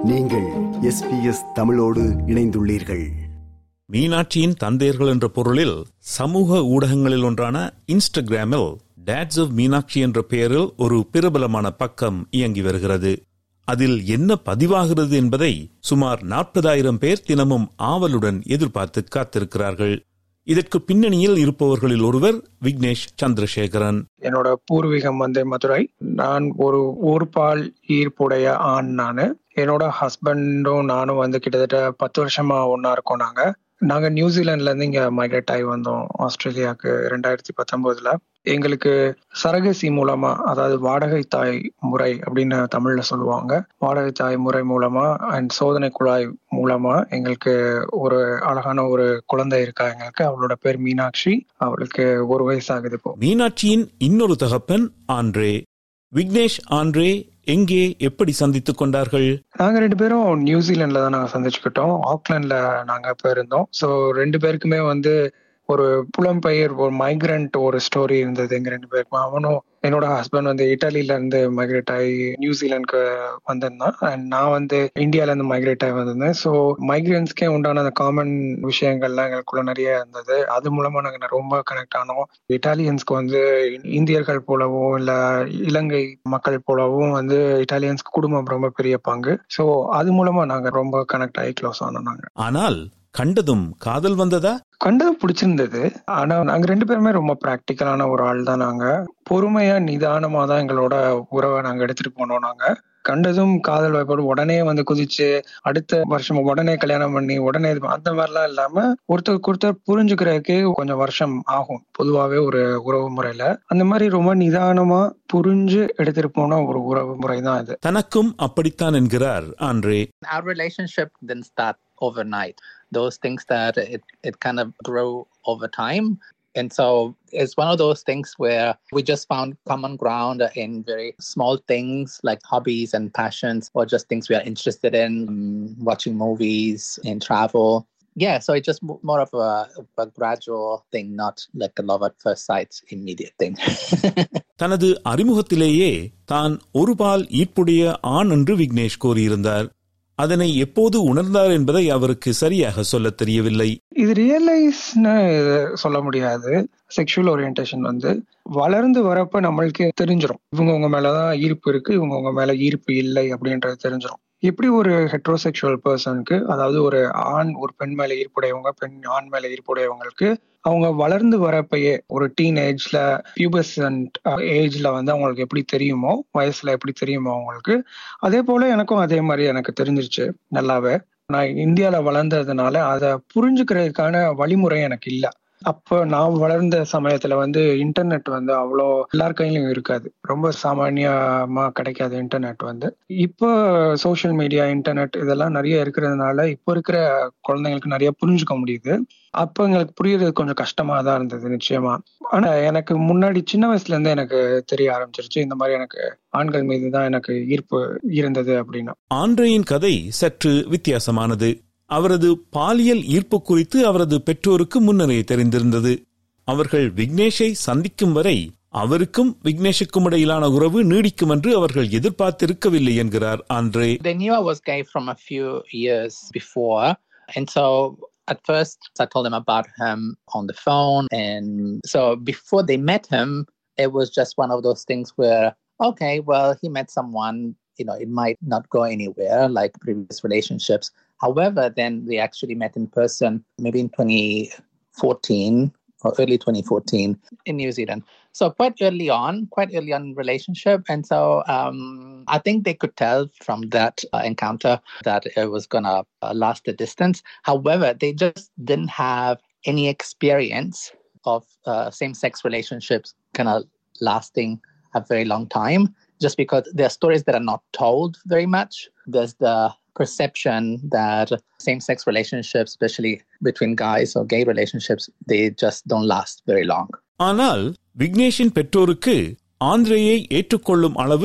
நீங்கள் எஸ்பிஎஸ் தமிழோடு இணைந்துள்ளீர்கள் மீனாட்சியின் தந்தையர்கள் என்ற பொருளில் சமூக ஊடகங்களில் ஒன்றான இன்ஸ்டாகிராமில் டேட்ஸ் ஆஃப் மீனாட்சி என்ற பெயரில் ஒரு பிரபலமான பக்கம் இயங்கி வருகிறது அதில் என்ன பதிவாகிறது என்பதை சுமார் நாற்பதாயிரம் பேர் தினமும் ஆவலுடன் எதிர்பார்த்து காத்திருக்கிறார்கள் இதற்கு பின்னணியில் இருப்பவர்களில் ஒருவர் விக்னேஷ் சந்திரசேகரன் என்னோட பூர்வீகம் வந்து மதுரை நான் ஒரு ஊர்பால் ஈர்ப்புடைய ஆண் நானு என்னோட ஹஸ்பண்டும் நானும் வந்து கிட்டத்தட்ட பத்து வருஷமா ஒன்னா இருக்கோம் நாங்க நாங்க நியூசிலாந்துல இருந்து இங்க மைக்ரேட் ஆகி வந்தோம் ஆஸ்திரேலியாவுக்கு ரெண்டாயிரத்தி பத்தொன்பதுல எங்களுக்கு சரகசி மூலமா அதாவது வாடகை தாய் முறை அப்படின்னு தமிழ்ல சொல்லுவாங்க வாடகை தாய் முறை மூலமா அண்ட் சோதனை குழாய் மூலமா எங்களுக்கு ஒரு அழகான ஒரு குழந்தை இருக்கா எங்களுக்கு அவளோட பேர் மீனாட்சி அவளுக்கு ஒரு வயசு ஆகுது இப்போ மீனாட்சியின் இன்னொரு தகப்பன் ஆண்ட்ரே விக்னேஷ் ஆண்ட்ரே எங்கே எப்படி சந்தித்துக் கொண்டார்கள் நாங்க ரெண்டு பேரும் நியூசிலாந்துல தான் நாங்க சந்திச்சுக்கிட்டோம் ஆக்லாண்ட்ல நாங்க போயிருந்தோம் சோ ரெண்டு பேருக்குமே வந்து ஒரு புலம்பெயர் ஒரு மைக்ரண்ட் ஒரு ஸ்டோரி இருந்தது எங்க ரெண்டு பேருக்கும் அவனும் என்னோட ஹஸ்பண்ட் வந்து இட்டாலியில இருந்து மைக்ரேட் ஆகி நியூசிலாந்துக்கு வந்திருந்தான் அண்ட் நான் வந்து இந்தியால இருந்து மைக்ரேட் ஆகி வந்திருந்தேன் ஸோ மைக்ரன்ஸ்க்கே உண்டான அந்த காமன் விஷயங்கள்லாம் எங்களுக்குள்ள நிறைய இருந்தது அது மூலமா நாங்க ரொம்ப கனெக்ட் ஆனோம் இட்டாலியன்ஸ்க்கு வந்து இந்தியர்கள் போலவும் இல்ல இலங்கை மக்கள் போலவும் வந்து இட்டாலியன்ஸ்க்கு குடும்பம் ரொம்ப பெரிய பங்கு ஸோ அது மூலமா நாங்க ரொம்ப கனெக்ட் ஆகி க்ளோஸ் ஆனோம் நாங்க ஆனால் கண்டதும் காதல் வந்ததா கண்டது பிடிச்சிருந்தது ஆனா நாங்க ரெண்டு பேருமே ரொம்ப பிராக்டிக்கலான ஒரு ஆள் தான் நாங்க பொறுமையா நிதானமா தான் எங்களோட உறவை நாங்க எடுத்துட்டு போனோம் நாங்க கண்டதும் காதல் வாய்ப்பாடு உடனே வந்து குதிச்சு அடுத்த வருஷம் உடனே கல்யாணம் பண்ணி உடனே இது அந்த மாதிரிலாம் இல்லாம ஒருத்தருக்கு ஒருத்தர் புரிஞ்சுக்கிறதுக்கே கொஞ்சம் வருஷம் ஆகும் பொதுவாவே ஒரு உறவு முறையில அந்த மாதிரி ரொம்ப நிதானமா புரிஞ்சு எடுத்துட்டு போன ஒரு உறவு முறை தான் இது தனக்கும் அப்படித்தான் என்கிறார் Andre our relationship didn't start overnight. Those things that it, it kind of grew over time. And so it's one of those things where we just found common ground in very small things like hobbies and passions or just things we are interested in, um, watching movies and travel. Yeah, so it's just mo- more of a, a gradual thing, not like a love at first sight immediate thing. தனது அறிமுகத்திலேயே தான் ஒருபால் ஈர்ப்புடைய ஆண் என்று விக்னேஷ் கூறியிருந்தார் அதனை எப்போது உணர்ந்தார் என்பதை அவருக்கு சரியாக சொல்லத் தெரியவில்லை இது ரியலைஸ்னு சொல்ல முடியாது செக்ஷுவல் ஓரியன்டேஷன் வந்து வளர்ந்து வரப்ப நம்மளுக்கு தெரிஞ்சிடும் இவங்க உங்க மேலதான் ஈர்ப்பு இருக்கு இவங்க உங்க மேல ஈர்ப்பு இல்லை அப்படின்றது தெரிஞ்சிடும் எப்படி ஒரு ஹெட்ரோசெக்சுவல் பர்சனுக்கு அதாவது ஒரு ஆண் ஒரு பெண் மேல ஈர்ப்புடையவங்க பெண் ஆண் மேல ஈர்ப்புடையவங்களுக்கு அவங்க வளர்ந்து வரப்பயே ஒரு டீன் ஏஜ்ல பியூபசன்ட் ஏஜ்ல வந்து அவங்களுக்கு எப்படி தெரியுமோ வயசுல எப்படி தெரியுமோ அவங்களுக்கு அதே போல எனக்கும் அதே மாதிரி எனக்கு தெரிஞ்சிருச்சு நல்லாவே நான் இந்தியால வளர்ந்ததுனால அதை புரிஞ்சுக்கிறதுக்கான வழிமுறை எனக்கு இல்ல அப்போ நான் வளர்ந்த சமயத்துல வந்து இன்டர்நெட் வந்து அவ்வளோ எல்லார் கையிலும் இருக்காது ரொம்ப சாமானியமா கிடைக்காது இன்டர்நெட் வந்து இப்போ சோஷியல் மீடியா இன்டர்நெட் இதெல்லாம் நிறைய இருக்கிறதுனால இப்போ இருக்கிற குழந்தைங்களுக்கு நிறைய புரிஞ்சுக்க முடியுது அப்போ எங்களுக்கு புரியறது கொஞ்சம் கஷ்டமா தான் இருந்தது நிச்சயமா ஆனா எனக்கு முன்னாடி சின்ன வயசுல இருந்தே எனக்கு தெரிய ஆரம்பிச்சிருச்சு இந்த மாதிரி எனக்கு ஆண்கள் மீது தான் எனக்கு ஈர்ப்பு இருந்தது அப்படின்னா ஆண்ட்ரேயின் கதை சற்று வித்தியாசமானது அவரது பாலியல் ஈர்ப்பு குறித்து அவரது பெற்றோருக்கு முன்னரே தெரிந்திருந்தது அவர்கள் விக்னேஷை சந்திக்கும் வரை அவருக்கும் விக்னேஷுக்கும் இடையிலான உறவு நீடிக்கும் என்று அவர்கள் எதிர்பார்த்திருக்கவில்லை என்கிறார் Andre they knew I was gay from a few years before. And so at first I told them about him on the phone. And so before they met him, it was just one of those things where, okay, well, he met someone, you know, it might not go anywhere like previous relationships. However, then we actually met in person maybe in 2014 or early 2014 in New Zealand. So quite early on, quite early on in relationship, and so um, I think they could tell from that uh, encounter that it was gonna uh, last a distance. However, they just didn't have any experience of uh, same-sex relationships kind of lasting a very long time. Just because there are stories that are not told very much. There's the perception that same-sex relationships, especially between guys or gay relationships, they just don't last very long. ஆனால் விக்னேஷின் பெற்றோருக்கு ஆந்திரேயை ஏற்றுக்கொள்ளும் அளவு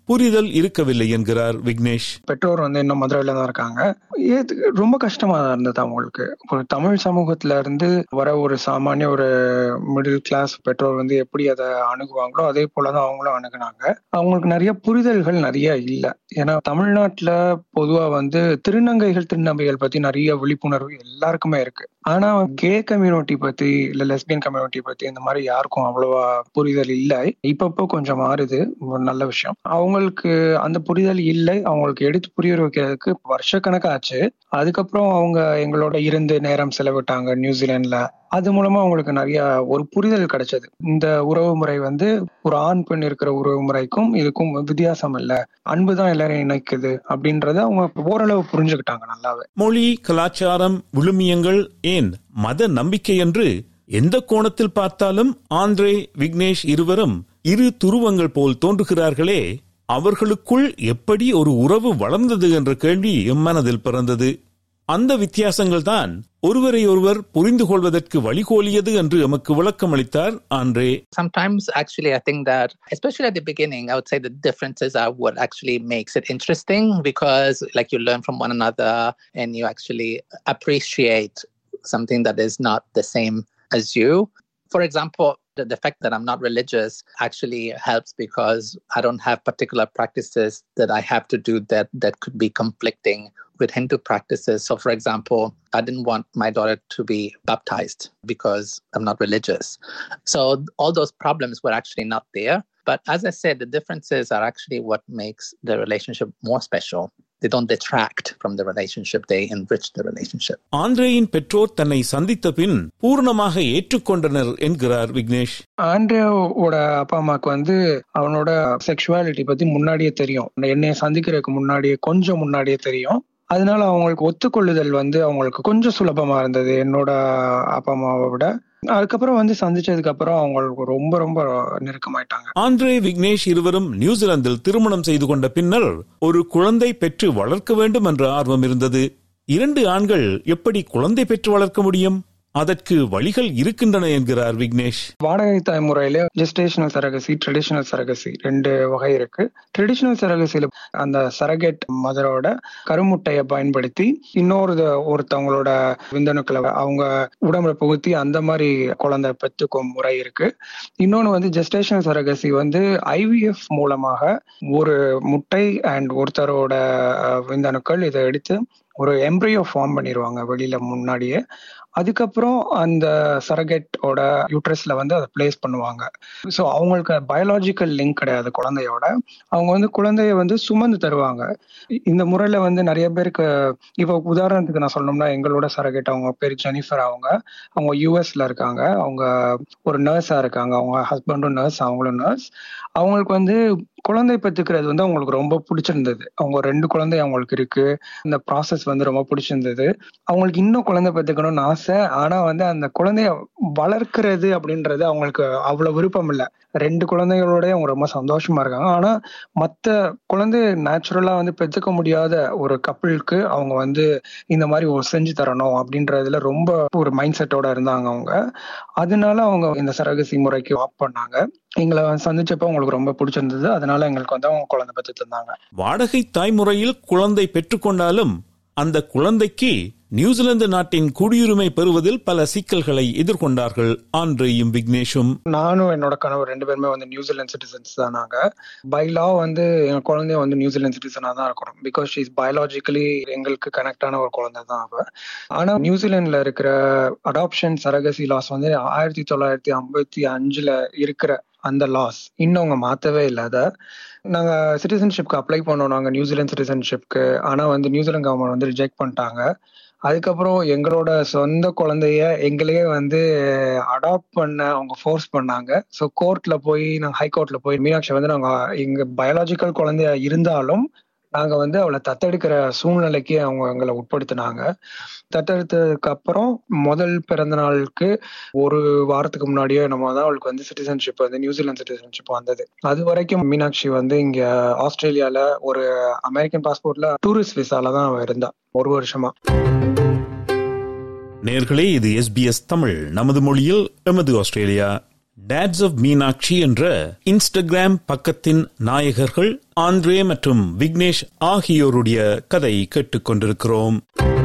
புரிதல் இருக்கவில்லை என்கிறார் விக்னேஷ் பெற்றோர் வந்து இன்னும் மதுரையில தான் இருக்காங்க ஏத்து ரொம்ப கஷ்டமா இருந்தது அவங்களுக்கு ஒரு தமிழ் சமூகத்துல இருந்து வர ஒரு சாமானிய ஒரு மிடில் கிளாஸ் பெற்றோர் வந்து எப்படி அதை அணுகுவாங்களோ அதே போலதான் அவங்களும் அணுகுனாங்க அவங்களுக்கு நிறைய புரிதல்கள் நிறைய இல்லை ஏன்னா தமிழ்நாட்டுல பொதுவா வந்து திருநங்கைகள் திருநங்கைகள் பத்தி நிறைய விழிப்புணர்வு எல்லாருக்குமே இருக்கு ஆனா கே கம்யூனிட்டி பத்தி இல்ல லெஸ்பியன் கம்யூனிட்டி பத்தி இந்த மாதிரி யாருக்கும் அவ்வளவா புரிதல் இல்லை இப்பப்போ கொஞ்சம் மாறுது ஒரு நல்ல விஷயம் அவங்களுக்கு அந்த புரிதல் இல்லை அவங்களுக்கு எடுத்து புரிய வைக்கிறதுக்கு வருஷக்கணக்கா ஆச்சு அதுக்கப்புறம் அவங்க எங்களோட இருந்து நேரம் செலவிட்டாங்க நியூசிலாந்துல அது மூலமா அவங்களுக்கு நிறைய ஒரு புரிதல் கிடைச்சது இந்த உறவு முறை வந்து ஒரு ஆண் பெண் இருக்கிற உறவு முறைக்கும் இதுக்கும் வித்தியாசம் இல்ல அன்புதான் எல்லாரையும் இணைக்குது அப்படின்றத அவங்க ஓரளவு புரிஞ்சுக்கிட்டாங்க நல்லாவே மொழி கலாச்சாரம் விழுமியங்கள் ஏன் மத நம்பிக்கை என்று எந்த கோணத்தில் பார்த்தாலும் ஆந்திரே விக்னேஷ் இருவரும் இரு துருவங்கள் போல் தோன்றுகிறார்களே அவர்களுக்குள் எப்படி ஒரு உறவு வளர்ந்தது என்ற கேள்வி எம் மனதில் பிறந்தது அந்த வித்தியாசங்கள் தான் ஒருவரை ஒருவர் புரிந்து கொள்வதற்கு வழிகோலியது என்று எமக்கு விளக்கம் அளித்தார் Andre Sometimes, actually, I think that, especially at the beginning, I would say the differences are what actually makes it interesting because, like, you learn from one another and you actually appreciate something that is not the same as you. For example, the, the fact that I'm not religious actually helps because I don't have particular practices that I have to do that that could be conflicting with Hindu practices. So, for example, I didn't want my daughter to be baptized because I'm not religious. So, all those problems were actually not there. But as I said, the differences are actually what makes the relationship more special. They don't detract from the relationship, they enrich the relationship. ஆண்ட்ரேயின் பெற்றோர் தன்னை சந்தித்த பின் பூர்ணமாக ஏற்றுக்கொண்டனர் என்கிறார் விக்னேஷ் ஆண்ட்ரியாவோட அப்பா அம்மாக்கு வந்து அவனோட செக்ஷுவாலிட்டி பத்தி முன்னாடியே தெரியும் என்னைய சந்திக்கிறதுக்கு முன்னாடியே கொஞ்சம் முன்னாடியே தெரியும் அதனால அவங்களுக்கு ஒத்துக்கொள்ளுதல் வந்து அவங்களுக்கு கொஞ்சம் சுலபமா இருந்தது என்னோட அப்பா அம்மாவை விட அதுக்கப்புறம் வந்து சந்திச்சதுக்கு அப்புறம் அவங்களுக்கு ரொம்ப ரொம்ப நெருக்கமாயிட்டாங்க ஆண்ட்ரே விக்னேஷ் இருவரும் நியூசிலாந்தில் திருமணம் செய்து கொண்ட பின்னர் ஒரு குழந்தை பெற்று வளர்க்க வேண்டும் என்ற ஆர்வம் இருந்தது இரண்டு ஆண்கள் எப்படி குழந்தை பெற்று வளர்க்க முடியும் அதற்கு வழிகள் இருக்கின்றன என்கிறார் விக்னேஷ் வாடகை தாய் முறையில ஜெஸ்டேஷனல் சரகசி ட்ரெடிஷனல் சரகசி ரெண்டு வகை இருக்கு ட்ரெடிஷனல் சரகசியில அந்த சரகெட் மதரோட கருமுட்டையை பயன்படுத்தி இன்னொரு ஒருத்தவங்களோட விந்தணுக்களை அவங்க உடம்புல புகுத்தி அந்த மாதிரி குழந்தை பெற்றுக்கும் முறை இருக்கு இன்னொன்னு வந்து ஜெஸ்டேஷனல் சரகசி வந்து ஐவிஎஃப் மூலமாக ஒரு முட்டை அண்ட் ஒருத்தரோட விந்தணுக்கள் இதை எடுத்து ஒரு எம்ப்ரியோ ஃபார்ம் பண்ணிடுவாங்க வெளியில முன்னாடியே அதுக்கப்புறம் அந்த சரகெட்டோட யூட்ரஸ்ல வந்து அதை பிளேஸ் பண்ணுவாங்க ஸோ அவங்களுக்கு பயாலாஜிக்கல் லிங்க் கிடையாது குழந்தையோட அவங்க வந்து குழந்தைய வந்து சுமந்து தருவாங்க இந்த முறையில வந்து நிறைய பேருக்கு இப்போ உதாரணத்துக்கு நான் சொல்லணும்னா எங்களோட சரகெட் அவங்க பேர் ஜெனிஃபர் அவங்க அவங்க யூஎஸ்ல இருக்காங்க அவங்க ஒரு நர்ஸா இருக்காங்க அவங்க ஹஸ்பண்டும் நர்ஸ் அவங்களும் நர்ஸ் அவங்களுக்கு வந்து குழந்தை பெற்றுக்கிறது வந்து அவங்களுக்கு ரொம்ப பிடிச்சிருந்தது அவங்க ரெண்டு குழந்தை அவங்களுக்கு இருக்கு இந்த ப்ராசஸ் வந்து ரொம்ப பிடிச்சிருந்தது அவங்களுக்கு இன்னும் குழந்தை பெற்றுக்கணும்னு ஆசை ஆனா வந்து அந்த குழந்தைய வளர்க்கிறது அப்படின்றது அவங்களுக்கு அவ்வளவு விருப்பம் இல்லை ரெண்டு குழந்தைகளோட அவங்க ரொம்ப சந்தோஷமா இருக்காங்க ஆனா மத்த குழந்தை நேச்சுரலா வந்து பெற்றுக்க முடியாத ஒரு கப்பிளுக்கு அவங்க வந்து இந்த மாதிரி ஒரு செஞ்சு தரணும் அப்படின்றதுல ரொம்ப ஒரு மைண்ட் செட்டோட இருந்தாங்க அவங்க அதனால அவங்க இந்த சரகசி முறைக்கு ஆப் பண்ணாங்க எங்களை சந்திச்சப்ப உங்களுக்கு ரொம்ப பிடிச்சிருந்தது அதனால எங்களுக்கு வந்து அவங்க குழந்தை பெற்று தந்தாங்க வாடகை தாய்முறையில் குழந்தை பெற்றுக்கொண்டாலும் அந்த குழந்தைக்கு நியூசிலாந்து நாட்டின் குடியுரிமை பெறுவதில் பல சிக்கல்களை எதிர்கொண்டார்கள் ஆண்ட்ரேயும் விக்னேஷும் நானும் என்னோட கணவர் ரெண்டு பேருமே வந்து நியூசிலாந்து சிட்டிசன்ஸ் தான் நாங்க பை லா வந்து எங்க குழந்தைய வந்து நியூசிலாந்து சிட்டிசனா தான் இருக்கணும் பிகாஸ் ஷீஸ் பயாலஜிக்கலி எங்களுக்கு கனெக்டான ஒரு குழந்தை தான் அவ ஆனா நியூசிலாந்துல இருக்கிற அடாப்ஷன் சரகசி லாஸ் வந்து ஆயிரத்தி தொள்ளாயிரத்தி ஐம்பத்தி அஞ்சுல இருக்கிற அந்த லாஸ் இன்னும் அவங்க மாத்தவே இல்லாத நாங்க சிட்டிசன்ஷிப்க்கு அப்ளை பண்ணோம் நாங்க நியூசிலாந்து சிட்டிசன்ஷிப்க்கு ஆனா வந்து நியூசிலாந்து கவர்மெண்ட் வந்து ரிஜெக்ட் பண்ணிட்டாங்க அதுக்கப்புறம் எங்களோட சொந்த குழந்தைய எங்களையே வந்து அடாப்ட் பண்ண அவங்க ஃபோர்ஸ் பண்ணாங்க ஸோ கோர்ட்ல போய் நாங்கள் ஹைகோர்ட்ல போய் மீனாட்சி வந்து நாங்க எங்க பயாலஜிக்கல் குழந்தையா இருந்தாலும் நாங்க வந்து அவளை தத்தெடுக்கிற சூழ்நிலைக்கு அவங்க எங்களை உட்படுத்தினாங்க தத்தெடுத்ததுக்கு அப்புறம் முதல் பிறந்த நாளுக்கு ஒரு வாரத்துக்கு முன்னாடியே நம்ம தான் அவளுக்கு வந்து சிட்டிசன்ஷிப் வந்து நியூசிலாந்து சிட்டிசன்ஷிப் வந்தது அது வரைக்கும் மீனாட்சி வந்து இங்க ஆஸ்திரேலியால ஒரு அமெரிக்கன் பாஸ்போர்ட்ல டூரிஸ்ட் விசால தான் அவ இருந்தா ஒரு வருஷமா நேர்களே இது எஸ்பிஎஸ் தமிழ் நமது மொழியில் எமது ஆஸ்திரேலியா டேட்ஸ் ஆஃப் மீனாட்சி என்ற இன்ஸ்டாகிராம் பக்கத்தின் நாயகர்கள் ஆண்ட்ரே மற்றும் விக்னேஷ் ஆகியோருடைய கதை கேட்டுக்கொண்டிருக்கிறோம்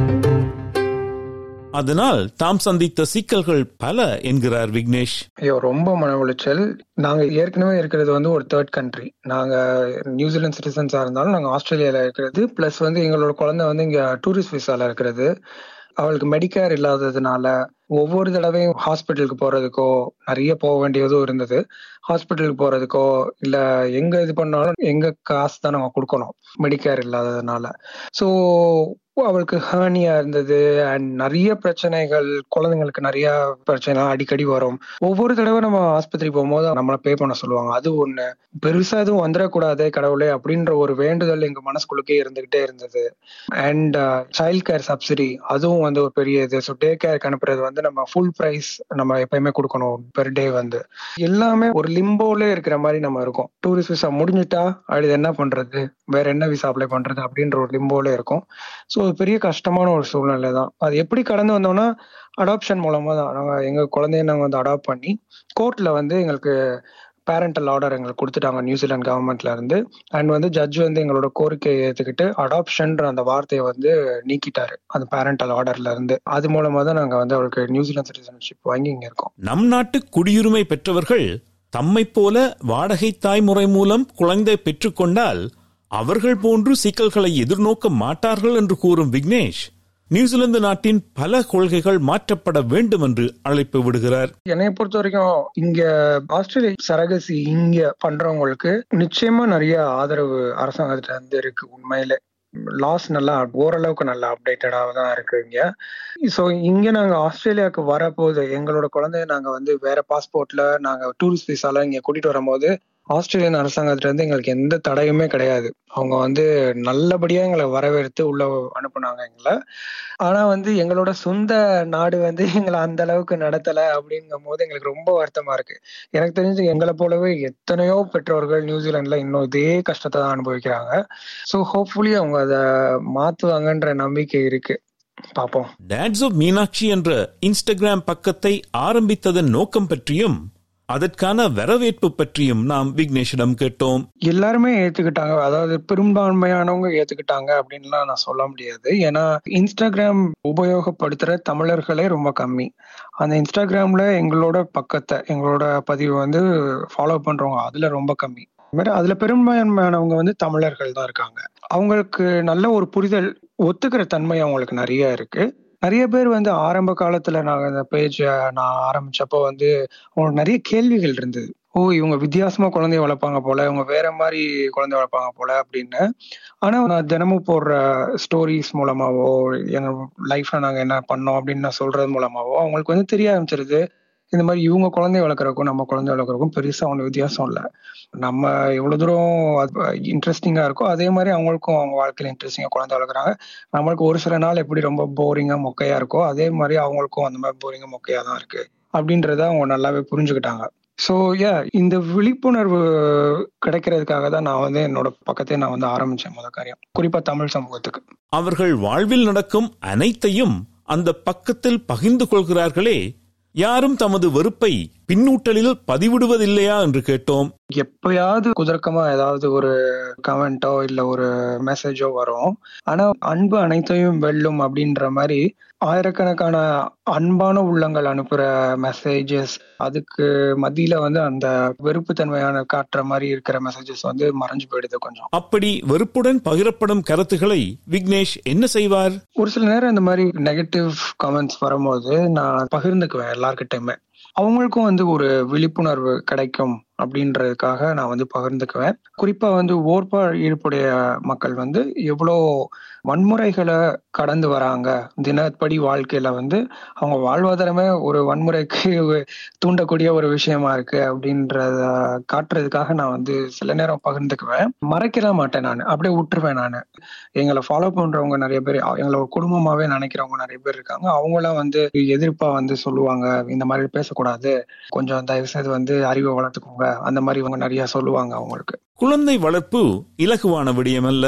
அதனால் தாம் சந்தித்த சிக்கல்கள் பல என்கிறார் விக்னேஷ் ஐயோ ரொம்ப மன உளைச்சல் நாங்க ஏற்கனவே இருக்கிறது வந்து ஒரு தேர்ட் கண்ட்ரி நாங்க நியூசிலாந்து சிட்டிசன்ஸா இருந்தாலும் நாங்க ஆஸ்திரேலியால இருக்கிறது பிளஸ் வந்து எங்களோட குழந்தை வந்து இங்க டூரிஸ்ட் விசால இருக்கிறது அவளுக்கு மெடிக்கேர் இல்லாததுனால ஒவ்வொரு தடவையும் ஹாஸ்பிட்டலுக்கு போறதுக்கோ நிறைய போக வேண்டியதும் இருந்தது ஹாஸ்பிட்டலுக்கு போறதுக்கோ இல்ல எங்க இது பண்ணாலும் எங்க காசு தான் நம்ம கொடுக்கணும் மெடிக்கேர் இல்லாததுனால ஸோ அவளுக்கு ஹேர்னியா இருந்தது அண்ட் நிறைய பிரச்சனைகள் குழந்தைங்களுக்கு நிறைய பிரச்சனை அடிக்கடி வரும் ஒவ்வொரு தடவை நம்ம ஆஸ்பத்திரி போகும்போது நம்மள பே பண்ண சொல்லுவாங்க அது ஒண்ணு பெருசா எதுவும் வந்துடக்கூடாதே கடவுளே அப்படின்ற ஒரு வேண்டுதல் எங்க மனசுக்குள்ளக்கே இருந்துகிட்டே இருந்தது அண்ட் சைல்ட் கேர் சப்சிடி அதுவும் வந்து ஒரு பெரிய இது ஸோ டே கேருக்கு அனுப்புறது வந்து நம்ம ஃபுல் ப்ரைஸ் நம்ம எப்பயுமே கொடுக்கணும் பெர் டே வந்து எல்லாமே ஒரு லிம்போல இருக்கிற மாதிரி நம்ம இருக்கோம் டூரிஸ்ட் விசா முடிஞ்சுட்டா அடுத்து என்ன பண்றது வேற என்ன விசா அப்ளை பண்றது அப்படின்ற ஒரு லிம்போல இருக்கும் ஸோ ஒரு பெரிய கஷ்டமான ஒரு சூழ்நிலை தான் அது எப்படி கடந்து வந்தோம்னா அடாப்ஷன் மூலமா தான் நாங்கள் எங்க குழந்தைய நாங்கள் வந்து அடாப்ட் பண்ணி கோர்ட்ல வந்து எங்களுக்கு பேரண்டல் ஆர்டர் எங்களுக்கு கொடுத்துட்டாங்க நியூசிலாந்து கவர்மெண்ட்ல இருந்து அண்ட் வந்து ஜட்ஜ் வந்து எங்களோட கோரிக்கையை ஏத்துக்கிட்டு அடாப்ஷன்ற அந்த வார்த்தையை வந்து நீக்கிட்டாரு அந்த பேரண்டல் ஆர்டர்ல இருந்து அது மூலமா தான் நாங்க வந்து அவருக்கு நியூசிலாந்து சிட்டிசன்ஷிப் வாங்கி இங்க இருக்கோம் நம் நாட்டு குடியுரிமை பெற்றவர்கள் தம்மைப் போல வாடகை தாய்முறை மூலம் குழந்தை பெற்றுக்கொண்டால் அவர்கள் போன்று சிக்கல்களை எதிர்நோக்க மாட்டார்கள் என்று கூறும் விக்னேஷ் நியூசிலாந்து நாட்டின் பல கொள்கைகள் மாற்றப்பட வேண்டும் என்று அழைப்பு விடுகிறார் என்னைய பொறுத்த வரைக்கும் இங்க ஆஸ்திரேலியா சரகசி இங்க பண்றவங்களுக்கு நிச்சயமா நிறைய ஆதரவு அரசாங்கத்துல இருந்து இருக்கு உண்மையிலே லாஸ் நல்லா ஓரளவுக்கு நல்லா அப்டேட்டடாக தான் இருக்கு இங்க ஸோ இங்க நாங்க ஆஸ்திரேலியாவுக்கு வரப்போது எங்களோட குழந்தைய நாங்க வந்து வேற பாஸ்போர்ட்ல நாங்க டூரிஸ்ட் விசால இங்க கூட்டிட்டு வரும்போது ஆஸ்திரேலியன் அரசாங்கத்துல இருந்து எங்களுக்கு எந்த தடையுமே கிடையாது அவங்க வந்து நல்லபடியா எங்களை வரவேற்று உள்ள அனுப்புனாங்க எங்களை ஆனா வந்து எங்களோட சொந்த நாடு வந்து எங்களை அந்த அளவுக்கு நடத்தல அப்படிங்கும் போது எங்களுக்கு ரொம்ப வருத்தமா இருக்கு எனக்கு தெரிஞ்சு எங்களை போலவே எத்தனையோ பெற்றோர்கள் நியூசிலாந்துல இன்னும் இதே கஷ்டத்தை தான் அனுபவிக்கிறாங்க ஸோ ஹோப்ஃபுல்லி அவங்க அதை மாத்துவாங்கன்ற நம்பிக்கை இருக்கு பாப்போம் டேட்ஸ் ஆஃப் மீனாட்சி என்ற இன்ஸ்டாகிராம் பக்கத்தை ஆரம்பித்ததன் நோக்கம் பற்றியும் அதற்கான வரவேற்பு பற்றியும் நாம் விக்னேஷிடம் கேட்டோம் எல்லாருமே ஏத்துக்கிட்டாங்க அதாவது பெரும்பான்மையானவங்க ஏத்துக்கிட்டாங்க அப்படின்லாம் நான் சொல்ல முடியாது ஏன்னா இன்ஸ்டாகிராம் உபயோகப்படுத்துற தமிழர்களே ரொம்ப கம்மி அந்த இன்ஸ்டாகிராம்ல எங்களோட பக்கத்தை எங்களோட பதிவு வந்து ஃபாலோ பண்றவங்க அதுல ரொம்ப கம்மி மாதிரி அதுல பெரும்பான்மையானவங்க வந்து தமிழர்கள் தான் இருக்காங்க அவங்களுக்கு நல்ல ஒரு புரிதல் ஒத்துக்கிற தன்மை அவங்களுக்கு நிறைய இருக்கு நிறைய பேர் வந்து ஆரம்ப காலத்துல நாங்க இந்த பேஜ் நான் ஆரம்பிச்சப்போ வந்து அவங்களுக்கு நிறைய கேள்விகள் இருந்தது ஓ இவங்க வித்தியாசமா குழந்தைய வளர்ப்பாங்க போல இவங்க வேற மாதிரி குழந்தை வளர்ப்பாங்க போல அப்படின்னு ஆனா நான் தினமும் போடுற ஸ்டோரிஸ் மூலமாவோ எங்க லைஃப்ல நாங்க என்ன பண்ணோம் அப்படின்னு நான் சொல்றது மூலமாவோ அவங்களுக்கு வந்து தெரிய ஆரம்பிச்சிருது இந்த மாதிரி இவங்க குழந்தைய வளர்க்குறக்கும் நம்ம குழந்தை வளர்க்குறக்கும் பெருசா ஒன்று வித்தியாசம் இல்லை நம்ம எவ்வளவு தூரம் இன்ட்ரெஸ்டிங்கா இருக்கோ அதே மாதிரி அவங்களுக்கும் அவங்க வாழ்க்கையில இன்ட்ரெஸ்டிங்கா குழந்தை வளர்க்குறாங்க நம்மளுக்கு ஒரு சில நாள் எப்படி ரொம்ப போரிங்கா மொக்கையா இருக்கோ அதே மாதிரி அவங்களுக்கும் அந்த மாதிரி போரிங்கா மொக்கையா தான் இருக்கு அப்படின்றத அவங்க நல்லாவே புரிஞ்சுக்கிட்டாங்க ஸோ யா இந்த விழிப்புணர்வு கிடைக்கிறதுக்காக தான் நான் வந்து என்னோட பக்கத்தை நான் வந்து ஆரம்பிச்சேன் முத காரியம் குறிப்பா தமிழ் சமூகத்துக்கு அவர்கள் வாழ்வில் நடக்கும் அனைத்தையும் அந்த பக்கத்தில் பகிர்ந்து கொள்கிறார்களே யாரும் தமது வெறுப்பை பின்னூட்டலில் பதிவிடுவதில்லையா என்று கேட்டோம் எப்பயாவது குதர்க்கமா ஏதாவது ஒரு கமெண்டோ இல்ல ஒரு மெசேஜோ வரும் ஆனா அன்பு அனைத்தையும் வெல்லும் அப்படின்ற மாதிரி ஆயிரக்கணக்கான அன்பான உள்ளங்கள் அனுப்புற மெசேஜஸ் அதுக்கு மத்தியில வந்து அந்த வெறுப்பு தன்மையான காட்டுற மாதிரி இருக்கிற மெசேஜஸ் வந்து மறைஞ்சு போயிடுது கொஞ்சம் அப்படி வெறுப்புடன் பகிரப்படும் கருத்துக்களை விக்னேஷ் என்ன செய்வார் ஒரு சில நேரம் இந்த மாதிரி நெகட்டிவ் கமெண்ட்ஸ் வரும்போது நான் பகிர்ந்துக்குவேன் எல்லார்கிட்டயுமே அவங்களுக்கும் வந்து ஒரு விழிப்புணர்வு கிடைக்கும் அப்படின்றதுக்காக நான் வந்து பகிர்ந்துக்குவேன் குறிப்பா வந்து ஓர்பா ஈடுபுடைய மக்கள் வந்து எவ்வளோ வன்முறைகளை கடந்து வராங்க தினப்படி வாழ்க்கையில வந்து அவங்க வாழ்வாதாரமே ஒரு வன்முறைக்கு தூண்டக்கூடிய ஒரு விஷயமா இருக்கு அப்படின்றத காட்டுறதுக்காக நான் வந்து சில நேரம் பகிர்ந்துக்குவேன் மறைக்கலாம் மாட்டேன் நான் அப்படியே விட்டுருவேன் நான் எங்களை ஃபாலோ பண்றவங்க நிறைய பேர் எங்களை குடும்பமாவே நினைக்கிறவங்க நிறைய பேர் இருக்காங்க அவங்களாம் வந்து எதிர்ப்பா வந்து சொல்லுவாங்க இந்த மாதிரி பேசக்கூடாது கொஞ்சம் தயவு செய்து வந்து அறிவை வளர்த்துக்கோங்க அந்த மாதிரி இவங்க நிறைய சொல்லுவாங்க அவங்களுக்கு குழந்தை வளர்ப்பு இலகுவான விடயமல்ல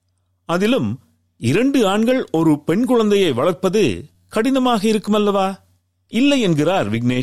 அதிலும் இரண்டு ஆண்கள் ஒரு பெண் குழந்தையை வளர்ப்பது கடினமாக இருக்குமல்லவா இல்லை என்கிறார் விக்னேஷ்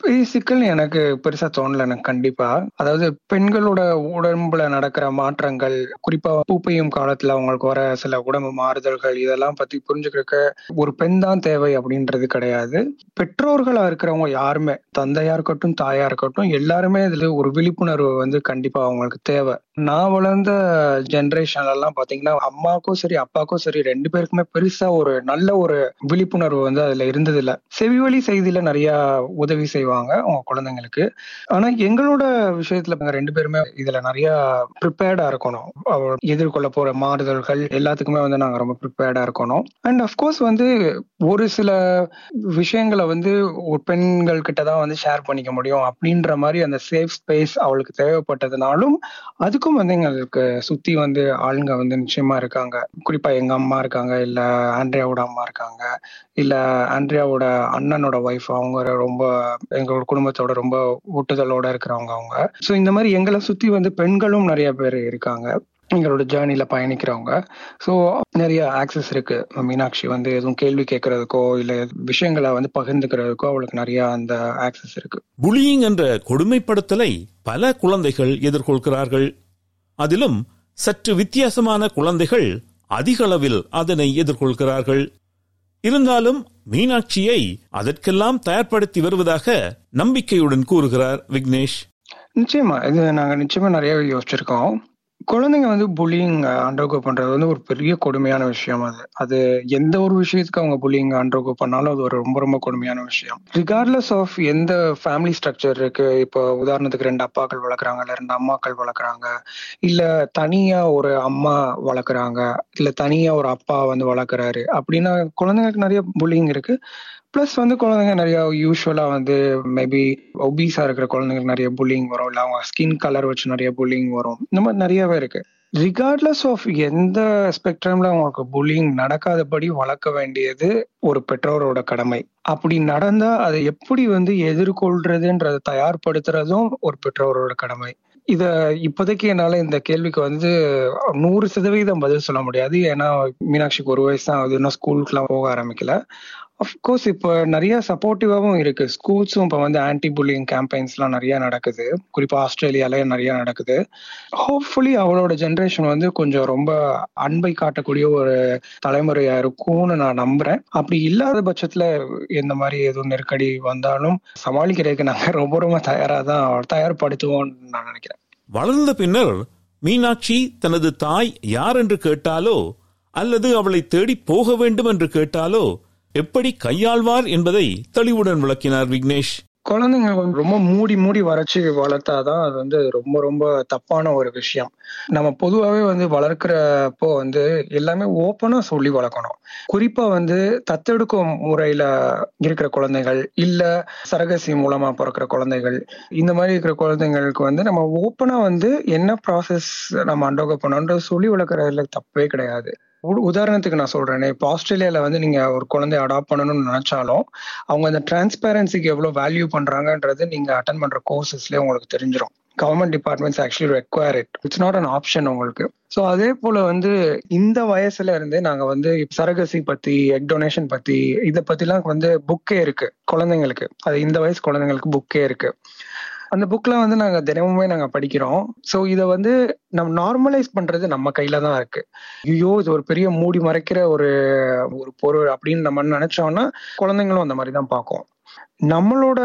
பெரிய சிக்கல் எனக்கு பெருசா தோணல எனக்கு கண்டிப்பா அதாவது பெண்களோட உடம்புல நடக்கிற மாற்றங்கள் குறிப்பா பூப்பையும் காலத்துல அவங்களுக்கு வர சில உடம்பு மாறுதல்கள் இதெல்லாம் பத்தி புரிஞ்சுக்கிறக்க ஒரு பெண் தான் தேவை அப்படின்றது கிடையாது பெற்றோர்களா இருக்கிறவங்க யாருமே தந்தையா இருக்கட்டும் தாயா இருக்கட்டும் எல்லாருமே இதுல ஒரு விழிப்புணர்வு வந்து கண்டிப்பா அவங்களுக்கு தேவை நான் வளர்ந்த ஜென்ரேஷன்ல எல்லாம் பாத்தீங்கன்னா அம்மாக்கும் சரி அப்பாக்கும் சரி ரெண்டு பேருக்குமே பெருசா ஒரு நல்ல ஒரு விழிப்புணர்வு வந்து அதுல இருந்தது இல்ல செவிவழி செய்தியில நிறைய உதவி செய்வாங்க அவங்க குழந்தைங்களுக்கு ஆனா எங்களோட விஷயத்துல நாங்க ரெண்டு பேருமே இதுல நிறைய ப்ரிப்பேர்டா இருக்கணும் அவ- எதிர்கொள்ள போற மாறுதல்கள் எல்லாத்துக்குமே வந்து நாங்க ரொம்ப ப்ரிப்பேர்டா இருக்கணும் அண்ட் அஃப்கோர்ஸ் வந்து ஒரு சில விஷயங்களை வந்து ஒரு பெண்கள் கிட்ட தான் வந்து ஷேர் பண்ணிக்க முடியும் அப்படின்ற மாதிரி அந்த சேஃப் ஸ்பேஸ் அவளுக்கு தேவைப்பட்டதுனாலும் அதுக்கும் வந்து எங்களுக்கு சுத்தி வந்து ஆளுங்க வந்து நிச்சயமா இருக்காங்க குறிப்பா எங்க அம்மா இருக்காங்க இல்ல ஆண்ட்ரியாவோட அம்மா இருக்காங்க இல்ல ஆண்ட்ரியாவோட அண்ணனோட ஒய்ஃப் அவங்க ரொம்ப எங்களோட குடும்பத்தோட ரொம்ப ஒட்டுதலோட இருக்கிறவங்க அவங்க சோ இந்த மாதிரி எங்களை சுத்தி வந்து பெண்களும் நிறைய பேர் இருக்காங்க எங்களோட ஜேர்னில பயணிக்கிறவங்க ஸோ நிறைய ஆக்சஸ் இருக்கு மீனாட்சி வந்து எதுவும் கேள்வி கேட்கறதுக்கோ இல்ல விஷயங்களை வந்து பகிர்ந்துக்கிறதுக்கோ அவளுக்கு நிறைய அந்த ஆக்சஸ் இருக்கு புலியிங் என்ற கொடுமைப்படுத்தலை பல குழந்தைகள் எதிர்கொள்கிறார்கள் அதிலும் சற்று வித்தியாசமான குழந்தைகள் அதிக அளவில் அதனை எதிர்கொள்கிறார்கள் இருந்தாலும் மீனாட்சியை அதற்கெல்லாம் தயார்படுத்தி வருவதாக நம்பிக்கையுடன் கூறுகிறார் விக்னேஷ் நிச்சயமா இது நாங்க நிச்சயமா நிறைய யோசிச்சிருக்கோம் குழந்தைங்க வந்து புல்லிங் அண்டர்கோ பண்றது வந்து ஒரு பெரிய கொடுமையான விஷயம் அது அது எந்த ஒரு விஷயத்துக்கு அவங்க புல்லிங் அண்டர்கோ பண்ணாலும் அது ஒரு ரொம்ப ரொம்ப கொடுமையான விஷயம் ரிகார்ட்லெஸ் ஆஃப் எந்த ஃபேமிலி ஸ்ட்ரக்சர் இருக்கு இப்போ உதாரணத்துக்கு ரெண்டு அப்பாக்கள் வளர்க்குறாங்க இல்ல ரெண்டு அம்மாக்கள் வளர்க்குறாங்க இல்ல தனியா ஒரு அம்மா வளர்க்குறாங்க இல்ல தனியா ஒரு அப்பா வந்து வளர்க்குறாரு அப்படின்னா குழந்தைங்களுக்கு நிறைய புல்லிங் இருக்கு ப்ளஸ் வந்து குழந்தைங்க நிறைய யூஸ்வலா வந்து மேபி ஒபீஸா இருக்கிற குழந்தைங்களுக்கு நிறைய புல்லிங் வரும் இல்ல அவங்க ஸ்கின் கலர் வச்சு நிறைய புல்லிங் வரும் இந்த மாதிரி நிறையவே இருக்கு ரிகார்ட்லெஸ் ஆஃப் எந்த ஸ்பெக்ட்ரம்ல அவங்களுக்கு புல்லிங் நடக்காதபடி வளர்க்க வேண்டியது ஒரு பெற்றோரோட கடமை அப்படி நடந்தா அதை எப்படி வந்து எதிர்கொள்றதுன்றதை தயார்படுத்துறதும் ஒரு பெற்றோரோட கடமை இத இப்போதைக்கு என்னால இந்த கேள்விக்கு வந்து நூறு சதவீதம் பதில் சொல்ல முடியாது ஏன்னா மீனாட்சிக்கு ஒரு வயசு தான் ஆகுது இன்னும் ஸ்கூலுக்குலாம் போக ஆரம்பிக்கல அஃப்கோர்ஸ் இப்போ நிறைய சப்போர்ட்டிவாவும் இருக்கு ஸ்கூல்ஸும் இப்போ வந்து ஆன்டி புல்லிங் கேம்பெயின்ஸ்லாம் நிறைய நடக்குது குறிப்பா ஆஸ்திரேலியால நிறைய நடக்குது ஹோப்ஃபுல்லி அவளோட ஜென்ரேஷன் வந்து கொஞ்சம் ரொம்ப அன்பை காட்டக்கூடிய ஒரு தலைமுறையா இருக்கும்னு நான் நம்புறேன் அப்படி இல்லாத பட்சத்துல எந்த மாதிரி எதுவும் நெருக்கடி வந்தாலும் சமாளிக்கிறதுக்கு நாங்க ரொம்ப ரொம்ப தயாரா தான் தயார்படுத்துவோம்னு நான் நினைக்கிறேன் வளர்ந்த பின்னர் மீனாட்சி தனது தாய் யார் என்று கேட்டாலோ அல்லது அவளை தேடி போக வேண்டும் என்று கேட்டாலோ எப்படி கையாள்வார் என்பதை தெளிவுடன் விளக்கினார் விக்னேஷ் குழந்தைங்க வந்து ரொம்ப மூடி மூடி வரைச்சு வளர்த்தாதான் அது வந்து ரொம்ப ரொம்ப தப்பான ஒரு விஷயம் நம்ம பொதுவாகவே வந்து வளர்க்குறப்போ வந்து எல்லாமே ஓப்பனா சொல்லி வளர்க்கணும் குறிப்பா வந்து தத்தெடுக்கும் முறையில இருக்கிற குழந்தைகள் இல்ல சரகசி மூலமா பிறக்கிற குழந்தைகள் இந்த மாதிரி இருக்கிற குழந்தைங்களுக்கு வந்து நம்ம ஓப்பனா வந்து என்ன ப்ராசஸ் நம்ம அண்டோக பண்ணோன்றது சொல்லி வளர்க்குறதுல தப்பே கிடையாது உ- உதாரணத்துக்கு நான் சொல்றேனே இப்போ ஆஸ்திரேலியால வந்து நீங்க ஒரு குழந்தைய அடாப்ட் பண்ணணும்னு நினைச்சாலும் அவங்க அந்த டிரான்ஸ்பேரன்சிக்கு எவ்வளவு வேல்யூ பண்றாங்கன்றது நீங்க அட்டன் பண்ற கோர்சஸ்லயே உங்களுக்கு தெரிஞ்சிடும் government departments actually require it it's not an option உங்களுக்கு ஸோ அதே போல வந்து இந்த வயசுல இருந்தே நாங்க வந்து சரகசி பத்தி எக் டொனேஷன் பத்தி இதை பத்திலாம் வந்து புக்கே இருக்கு குழந்தைங்களுக்கு அது இந்த வயசு குழந்தைங்களுக்கு புக்கே இருக்கு அந்த புக்ல வந்து நாங்க தினமுமே நாங்க படிக்கிறோம் சோ இத வந்து நம்ம நார்மலைஸ் பண்றது நம்ம கையில தான் இருக்கு ஐயோ இது ஒரு பெரிய மூடி மறைக்கிற ஒரு ஒரு பொருள் அப்படின்னு நம்ம நினைச்சோம்னா குழந்தைங்களும் அந்த மாதிரி தான் பார்க்கும் நம்மளோட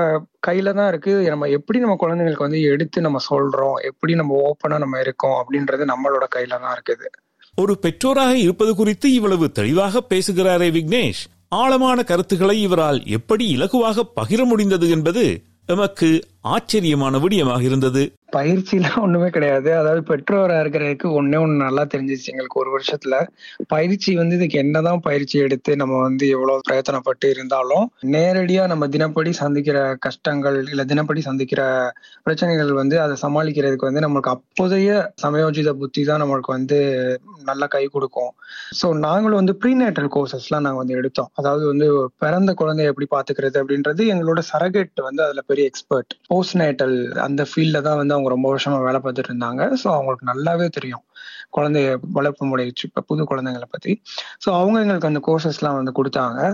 கையில தான் இருக்கு நம்ம எப்படி நம்ம குழந்தைங்களுக்கு வந்து எடுத்து நம்ம சொல்றோம் எப்படி நம்ம ஓப்பனா நம்ம இருக்கோம் அப்படின்றது நம்மளோட கையில தான் இருக்குது ஒரு பெற்றோராக இருப்பது குறித்து இவ்வளவு தெளிவாக பேசுகிறாரே விக்னேஷ் ஆழமான கருத்துக்களை இவரால் எப்படி இலகுவாக பகிர முடிந்தது என்பது எமக்கு ஆச்சரியமான விடயமாக இருந்தது பயிற்சிலாம் ஒண்ணுமே கிடையாது அதாவது பெற்றோரா இருக்கிறதுக்கு ஒண்ணே ஒண்ணு நல்லா தெரிஞ்சிச்சு எங்களுக்கு ஒரு வருஷத்துல பயிற்சி வந்து இதுக்கு என்னதான் பயிற்சி எடுத்து நம்ம வந்து எவ்வளவு பிரயத்தனப்பட்டு இருந்தாலும் நேரடியா நம்ம தினப்படி சந்திக்கிற கஷ்டங்கள் இல்ல தினப்படி சந்திக்கிற பிரச்சனைகள் வந்து அதை சமாளிக்கிறதுக்கு வந்து நம்மளுக்கு அப்போதைய சமயோஜித புத்தி தான் நம்மளுக்கு வந்து நல்லா கை கொடுக்கும் ஸோ நாங்களும் வந்து ப்ரீநேட்டல் கோர்சஸ்லாம் நாங்கள் வந்து எடுத்தோம் அதாவது வந்து ஒரு பிறந்த குழந்தைய எப்படி பாத்துக்கிறது அப்படின்றது எங்களோட சரகெட் வந்து அதுல பெரிய எக்ஸ்பர்ட் போஸ்ட் நேட்டல் அந்த ஃபீல்ட்ல தான் வந்து அவங்க ரொம்ப வருஷமா வேலை பார்த்துட்டு இருந்தாங்க ஸோ அவங்களுக்கு நல்லாவே தெரியும் குழந்தைய வளர்ப்பு முறை இப்ப புது குழந்தைங்களை பத்தி ஸோ அவங்க எங்களுக்கு அந்த கோர்சஸ்லாம் வந்து கொடுத்தாங்க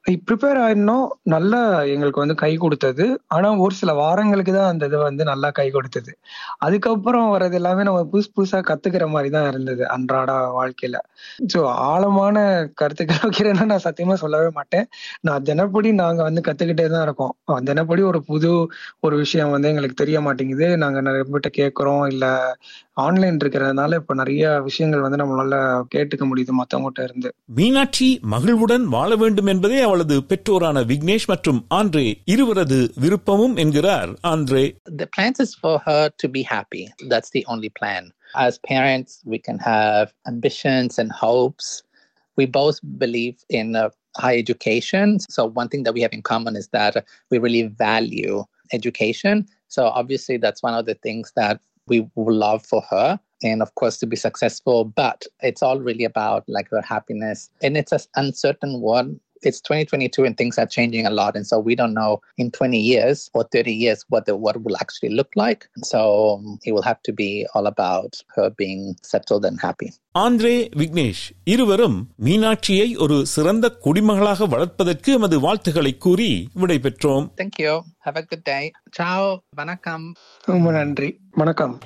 ப்ரிப்பேர் ஆயிருந்தோம் நல்லா எங்களுக்கு வந்து கை கொடுத்தது ஆனா ஒரு சில வாரங்களுக்கு தான் அந்த இது வந்து நல்லா கை கொடுத்தது அதுக்கப்புறம் வர்றது எல்லாமே நம்ம புதுசு புதுசா கத்துக்கிற மாதிரி தான் இருந்தது அன்றாட வாழ்க்கையில ஸோ ஆழமான கருத்துக்கள் வைக்கிறேன்னா நான் சத்தியமா சொல்லவே மாட்டேன் நான் தினப்படி நாங்க வந்து கத்துக்கிட்டே தான் இருக்கோம் அஹ் தினப்படி ஒரு புது ஒரு விஷயம் வந்து எங்களுக்கு தெரிய மாட்டேங்குது நாங்க நிறைய பேர்ட்ட கேட்கறோம் இல்ல ஆன்லைன் இருக்கிறதுனால இப்ப நிறைய விஷயங்கள் வந்து நம்மளால கேட்டுக்க முடியுது மத்தவங்ககிட்ட இருந்து மீனாட்சி மகிழ்வுடன் வாழ வேண்டும் என்பதே அவளது பெற்றோரான விக்னேஷ் மற்றும் ஆண்ட்ரே இருவரது விருப்பமும் என்கிறார் Andre The plans is for her to be happy. That's the only plan. As parents, we can have ambitions and hopes. We both believe in uh, high education. So, one thing that we have in common is that we really value education. So, obviously, that's one of the things that we would love for her. And of course, to be successful, but it's all really about like her happiness. And it's an uncertain one it's 2022 and things are changing a lot and so we don't know in 20 years or 30 years what the world will actually look like so um, it will have to be all about her being settled and happy Andre Vignesh இருவரும் மீனாட்சியை ஒரு சிறந்த குடிமகளாக வளர்ப்பதற்கு எமது வாழ்த்துக்களை கூறி விடை பெற்றோம் thank you have a good day ciao vanakkam ரொம்ப நன்றி வணக்கம்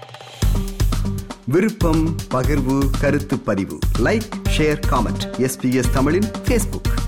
விருப்பம் பகிர்வு கருத்து பதிவு லைக் ஷேர் காமெண்ட் எஸ்பிஎஸ் தமிழின் ஃபேஸ்புக்